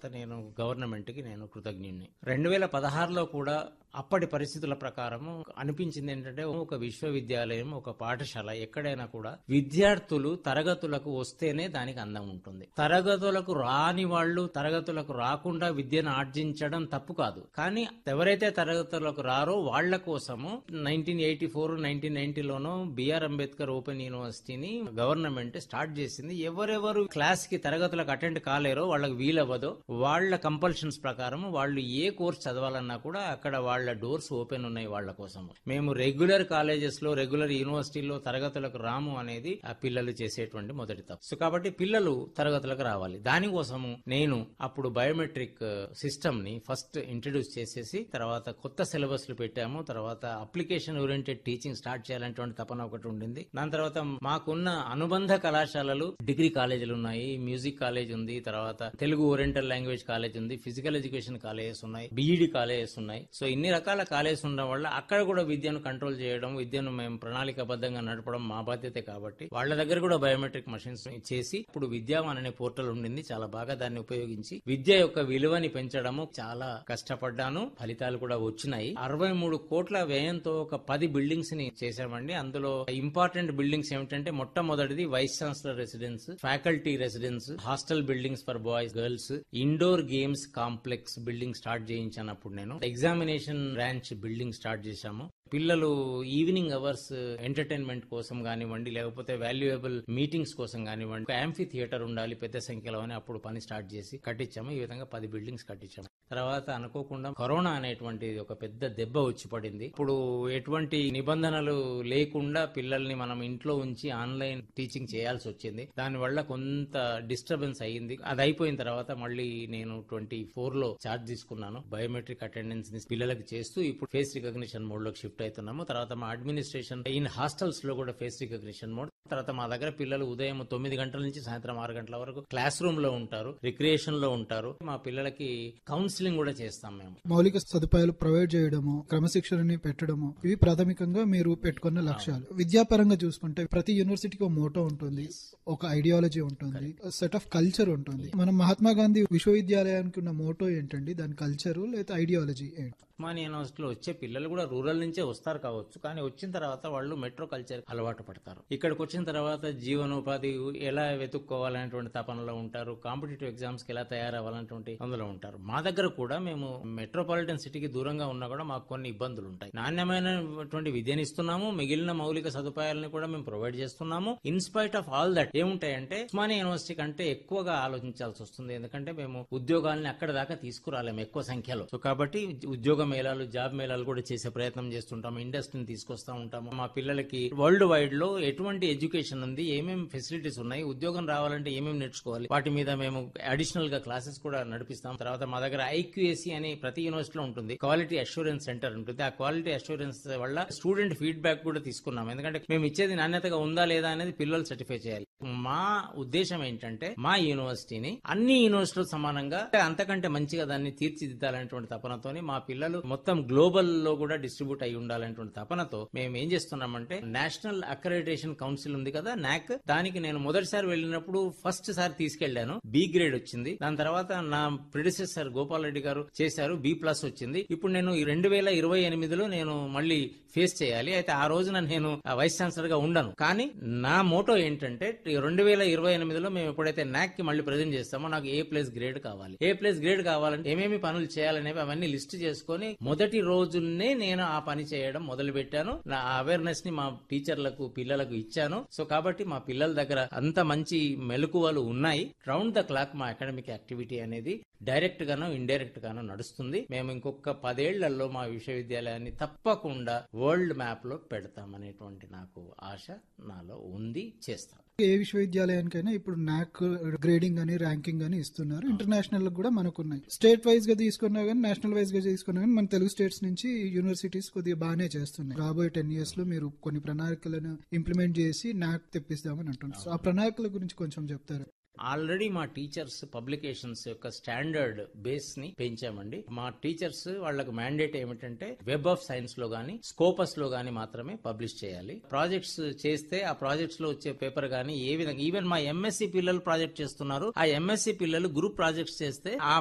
తర్వాత నేను గవర్నమెంట్ కి నేను కృతజ్ఞుణ్ణి రెండు వేల పదహారులో కూడా అప్పటి పరిస్థితుల ప్రకారము అనిపించింది ఏంటంటే ఒక విశ్వవిద్యాలయం ఒక పాఠశాల ఎక్కడైనా కూడా విద్యార్థులు తరగతులకు వస్తేనే దానికి అందం ఉంటుంది తరగతులకు రాని వాళ్ళు తరగతులకు రాకుండా విద్యను ఆర్జించడం తప్పు కాదు కానీ ఎవరైతే తరగతులకు రారో వాళ్ళ కోసము నైన్టీన్ ఎయిటీ ఫోర్ నైన్టీన్ నైన్టీలోనో బిఆర్ అంబేద్కర్ ఓపెన్ యూనివర్సిటీని గవర్నమెంట్ స్టార్ట్ చేసింది ఎవరెవరు క్లాస్ కి తరగతులకు అటెండ్ కాలేరో వాళ్ళకి వీలవ్వదో వాళ్ళ కంపల్షన్స్ ప్రకారం వాళ్ళు ఏ కోర్స్ చదవాలన్నా కూడా అక్కడ వాళ్ళ డోర్స్ ఓపెన్ ఉన్నాయి వాళ్ళ కోసం మేము రెగ్యులర్ కాలేజెస్ లో రెగ్యులర్ యూనివర్సిటీలో తరగతులకు రాము అనేది ఆ పిల్లలు చేసేటువంటి మొదటి తప్పు సో కాబట్టి పిల్లలు తరగతులకు రావాలి దానికోసము నేను అప్పుడు బయోమెట్రిక్ సిస్టమ్ ని ఫస్ట్ ఇంట్రడ్యూస్ చేసేసి తర్వాత కొత్త సిలబస్లు పెట్టాము తర్వాత అప్లికేషన్ ఓరియంటెడ్ టీచింగ్ స్టార్ట్ చేయాలనేటువంటి తపన ఒకటి ఉండింది దాని తర్వాత మాకున్న అనుబంధ కళాశాలలు డిగ్రీ కాలేజీలు ఉన్నాయి మ్యూజిక్ కాలేజ్ ఉంది తర్వాత తెలుగు ఓరియంటల్ లాంగ్వేజ్ కాలేజ్ ఉంది ఫిజికల్ ఎడ్యుకేషన్ కాలేజెస్ ఉన్నాయి బీఈడి కాలేజెస్ ఉన్నాయి సో ఇన్ని రకాల కాలేజెస్ ఉండడం వల్ల అక్కడ కూడా విద్యను కంట్రోల్ చేయడం విద్యను మేము ప్రణాళికబద్ధంగా నడపడం మా బాధ్యతే కాబట్టి వాళ్ళ దగ్గర కూడా బయోమెట్రిక్ మషిన్స్ చేసి ఇప్పుడు విద్యావాన్ అనే పోర్టల్ ఉండింది చాలా బాగా దాన్ని ఉపయోగించి విద్య యొక్క విలువని పెంచడము చాలా కష్టపడ్డాను ఫలితాలు కూడా వచ్చినాయి అరవై మూడు కోట్ల వ్యయంతో ఒక పది బిల్డింగ్స్ ని చేశామండి అందులో ఇంపార్టెంట్ బిల్డింగ్స్ ఏమిటంటే మొట్టమొదటిది vice chancellor residence faculty residence hostel buildings for boys girls indoor games complex building start చేయించానప్పుడు నేను ఎగ్జామినేషన్ బ్రాంచ్ బిల్డింగ్ స్టార్ట్ చేశాము పిల్లలు ఈవినింగ్ అవర్స్ ఎంటర్టైన్మెంట్ కోసం కానివ్వండి లేకపోతే వాల్యుయబుల్ మీటింగ్స్ కోసం కానివ్వండి ఒక యాంఫీ థియేటర్ ఉండాలి పెద్ద సంఖ్యలో అని అప్పుడు పని స్టార్ట్ చేసి కట్టించాము ఈ విధంగా పది బిల్డింగ్స్ కట్టించాము తర్వాత అనుకోకుండా కరోనా అనేటువంటి ఒక పెద్ద దెబ్బ వచ్చి పడింది ఇప్పుడు ఎటువంటి నిబంధనలు లేకుండా పిల్లల్ని మనం ఇంట్లో ఉంచి ఆన్లైన్ టీచింగ్ చేయాల్సి వచ్చింది దానివల్ల కొంత డిస్టర్బెన్స్ అయ్యింది అది అయిపోయిన తర్వాత మళ్ళీ నేను ట్వంటీ ఫోర్ లో చార్జ్ తీసుకున్నాను బయోమెట్రిక్ అటెండెన్స్ ని పిల్లలకి చేస్తూ ఇప్పుడు ఫేస్ రికగ్నిషన్ మోడ్ లోకి షిఫ్ట్ అవుతున్నాము తర్వాత మా అడ్మినిస్ట్రేషన్ ఇన్ హాస్టల్స్ లో కూడా ఫేస్ రికగ్నిషన్ మోడ్ తర్వాత మా దగ్గర పిల్లలు ఉదయం తొమ్మిది గంటల నుంచి సాయంత్రం ఆరు గంటల వరకు క్లాస్ రూమ్ లో ఉంటారు రిక్రియేషన్ లో ఉంటారు మా పిల్లలకి కౌన్సిలింగ్ కూడా చేస్తాం మేము మౌలిక సదుపాయాలు ప్రొవైడ్ చేయడము క్రమశిక్షణని పెట్టడము ఇవి ప్రాథమికంగా మీరు పెట్టుకున్న లక్ష్యాలు విద్యాపరంగా చూసుకుంటే ప్రతి యూనివర్సిటీకి ఒక మోటో ఉంటుంది ఒక ఐడియాలజీ ఉంటుంది సెట్ ఆఫ్ కల్చర్ ఉంటుంది మనం మహాత్మా గాంధీ విశ్వవిద్యాలయానికి ఉన్న మోటో ఏంటండి దాని కల్చరు లేదా ఐడియాలజీ ఏంటి ఉస్మాన్ యూనివర్సిటీలో వచ్చే పిల్లలు కూడా రూరల్ నుంచే వస్తారు కావచ్చు కానీ వచ్చిన తర్వాత వాళ్ళు మెట్రో కల్చర్ అలవాటు పడతారు ఇక్కడికి వచ్చిన తర్వాత జీవనోపాధి ఎలా వెతుక్కోవాలనేటువంటి తపనలో ఉంటారు కాంపిటేటివ్ ఎగ్జామ్స్ కి ఎలా తయారవ్వాలనేటువంటి అందులో ఉంటారు మా దగ్గర కూడా మేము మెట్రోపాలిటన్ సిటీకి దూరంగా ఉన్నా కూడా మాకు కొన్ని ఇబ్బందులు ఉంటాయి నాణ్యమైనటువంటి విద్యను ఇస్తున్నాము మిగిలిన మౌలిక సదుపాయాలను కూడా మేము ప్రొవైడ్ చేస్తున్నాము ఇన్స్పైట్ ఆఫ్ ఆల్ దట్ ఏముంటాయంటే ఉస్మానియా యూనివర్సిటీ కంటే ఎక్కువగా ఆలోచించాల్సి వస్తుంది ఎందుకంటే మేము ఉద్యోగాలని అక్కడ దాకా తీసుకురాలేము ఎక్కువ సంఖ్యలో సో కాబట్టి ఉద్యోగ మేళాలు జాబ్ మేళాలు కూడా చేసే ప్రయత్నం చేస్తుంటాము ఇండస్ట్రీని తీసుకొస్తా ఉంటాము మా పిల్లలకి వరల్డ్ వైడ్ లో ఎటువంటి ఎడ్యుకేషన్ ఉంది ఏమేమి ఫెసిలిటీస్ ఉన్నాయి ఉద్యోగం రావాలంటే ఏమేమి నేర్చుకోవాలి వాటి మీద మేము అడిషనల్ గా క్లాసెస్ కూడా నడిపిస్తాం తర్వాత మా దగ్గర ఐక్యూఎస్సి అని ప్రతి యూనివర్సిటీలో ఉంటుంది క్వాలిటీ అష్యూరెన్స్ సెంటర్ ఉంటుంది ఆ క్వాలిటీ అష్యూరెన్స్ వల్ల స్టూడెంట్ ఫీడ్బ్యాక్ కూడా తీసుకున్నాం ఎందుకంటే మేము ఇచ్చేది నాణ్యతగా ఉందా లేదా అనేది పిల్లలు సర్టిఫై చేయాలి మా ఉద్దేశం ఏంటంటే మా యూనివర్సిటీని అన్ని యూనివర్సిటీలు సమానంగా అంతకంటే మంచిగా దాన్ని తీర్చిదిద్దాలనేటువంటి తపనతోని మా పిల్లలు మొత్తం గ్లోబల్ లో కూడా డిస్ట్రిబ్యూట్ అయి ఉండాలనేటువంటి తపనతో మేము ఏం చేస్తున్నామంటే నేషనల్ అక్రెడిటేషన్ కౌన్సిల్ ఉంది కదా నాక్ దానికి నేను మొదటిసారి వెళ్ళినప్పుడు ఫస్ట్ సారి తీసుకెళ్లాను బి గ్రేడ్ వచ్చింది దాని తర్వాత నా ప్రిడిసెసర్ గోపాల్ రెడ్డి గారు చేశారు బి ప్లస్ వచ్చింది ఇప్పుడు నేను రెండు వేల ఇరవై ఎనిమిదిలో నేను మళ్ళీ ఫేస్ చేయాలి అయితే ఆ రోజున నేను వైస్ ఛాన్సలర్ గా ఉండను కానీ నా మోటో ఏంటంటే రెండు వేల ఇరవై ఎనిమిదిలో మేము ఎప్పుడైతే నాక్ కి మళ్ళీ ప్రజెంట్ చేస్తామో నాకు ఏ ప్లస్ గ్రేడ్ కావాలి ఏ ప్లస్ గ్రేడ్ కావాలంటే ఏమేమి పనులు చేయాలనేవి అవన్నీ లిస్ట్ చేసుకొని మొదటి రోజునే నేను ఆ పని చేయడం మొదలు పెట్టాను నా అవేర్నెస్ ని మా టీచర్లకు పిల్లలకు ఇచ్చాను సో కాబట్టి మా పిల్లల దగ్గర అంత మంచి మెలకువలు ఉన్నాయి రౌండ్ ద క్లాక్ మా అకాడమిక్ యాక్టివిటీ అనేది డైరెక్ట్ గానో ఇండైరెక్ట్ గానో నడుస్తుంది మేము ఇంకొక పదేళ్లలో మా విశ్వవిద్యాలయాన్ని తప్పకుండా వరల్డ్ మ్యాప్ లో పెడతామనేటువంటి నాకు ఆశ నాలో ఉంది చేస్తాం ఏ విశ్వవిద్యాలయానికైనా ఇప్పుడు నాక్ గ్రేడింగ్ అని ర్యాంకింగ్ అని ఇస్తున్నారు ఇంటర్నేషనల్ కూడా మనకు ఉన్నాయి స్టేట్ వైజ్ గా తీసుకున్నా కానీ నేషనల్ వైజ్ గా తీసుకున్నా కానీ మన తెలుగు స్టేట్స్ నుంచి యూనివర్సిటీస్ కొద్దిగా బాగానే చేస్తున్నాయి రాబోయే టెన్ ఇయర్స్ లో మీరు కొన్ని ప్రణాళికలను ఇంప్లిమెంట్ చేసి నాక్ తెప్పిస్తామని అంటున్నారు సో ఆ ప్రణాళికల గురించి కొంచెం చెప్తారు ఆల్రెడీ మా టీచర్స్ పబ్లికేషన్స్ యొక్క స్టాండర్డ్ బేస్ ని పెంచామండి మా టీచర్స్ వాళ్ళకు మ్యాండేట్ ఏమిటంటే వెబ్ ఆఫ్ సైన్స్ లో గానీ స్కోపస్ లో గానీ మాత్రమే పబ్లిష్ చేయాలి ప్రాజెక్ట్స్ చేస్తే ఆ ప్రాజెక్ట్స్ లో వచ్చే పేపర్ గానీ ఏ విధంగా ఈవెన్ మా ఎంఎస్సి పిల్లలు ప్రాజెక్ట్ చేస్తున్నారు ఆ ఎంఎస్సి పిల్లలు గ్రూప్ ప్రాజెక్ట్స్ చేస్తే ఆ